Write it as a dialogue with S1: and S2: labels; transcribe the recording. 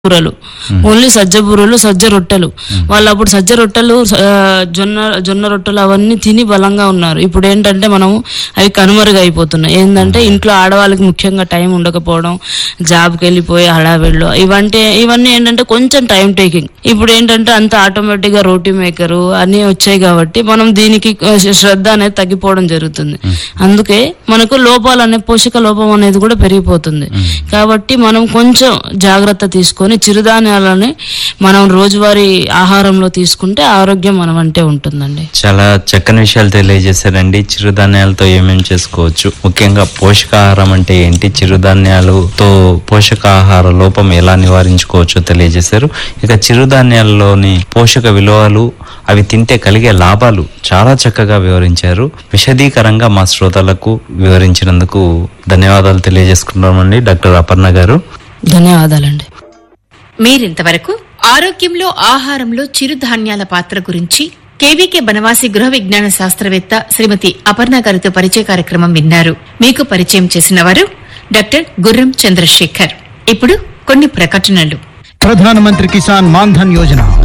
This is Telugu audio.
S1: బూరలు ఓన్లీ సజ్జ బూరలు సజ్జ రొట్టెలు వాళ్ళు అప్పుడు సజ్జ రొట్టెలు ఆ, జొన్న జొన్న రొట్టెలు అవన్నీ తిని బలంగా ఉన్నారు ఇప్పుడు ఏంటంటే మనము అవి కనుమరుగు అయిపోతున్నాయి ఏంటంటే ఇంట్లో ఆడవాళ్ళకి ముఖ్యంగా టైం ఉండకపోవడం జాబ్కి వెళ్ళిపోయి హడావిళ్ళు ఇవంటే ఇవన్నీ ఏంటంటే కొంచెం టైం టేకింగ్ ఇప్పుడు ఏంటంటే అంత ఆటోమేటిక్ గా రోటీ మేకర్ అన్ని వచ్చాయి కాబట్టి మనం దీనికి ఆ, శ్రద్ధ అనేది తగ్గిపోవడం జరుగుతుంది అందుకే మనకు లోపాలు అనే పోషక లోపం అనేది కూడా పెరిగిపోతుంది కాబట్టి మనం కొంచెం జాగ్రత్త తీసుకొని చిరుధాన్యాలని మనం రోజువారీ ఆహారంలో తీసుకుంటే ఆరోగ్యం మనం అంటే ఉంటుందండి
S2: చాలా చక్కని విషయాలు తెలియజేశారండి చిరుధాన్యాలతో ఏమేమి చేసుకోవచ్చు ముఖ్యంగా పోషకాహారం అంటే ఏంటి చిరుధాన్యాలతో పోషకాహార లోపం ఎలా నివారించుకోవచ్చో తెలియజేశారు ఇక చిరుధాన్యాల్లోని పోషక విలువలు అవి తింటే కలిగే లాభాలు చాలా చక్కగా వివరించారు విశదీకరంగా మా శ్రోతలకు వివరించినందుకు ధన్యవాదాలు తెలియజేసుకున్నామండి డాక్టర్ అపర్ణ గారు
S1: ధన్యవాదాలండి
S3: మీరింతవరకు ఆరోగ్యంలో ఆహారంలో చిరుధాన్యాల పాత్ర గురించి కేవీకే బనవాసి గృహ విజ్ఞాన శాస్త్రవేత్త శ్రీమతి అపర్ణ గారితో పరిచయ కార్యక్రమం విన్నారు మీకు పరిచయం చేసిన వారు డాక్టర్ గుర్రం చంద్రశేఖర్ ఇప్పుడు కొన్ని ప్రకటనలు
S4: ప్రధానమంత్రి కిసాన్ మాన్ధన్ యోజన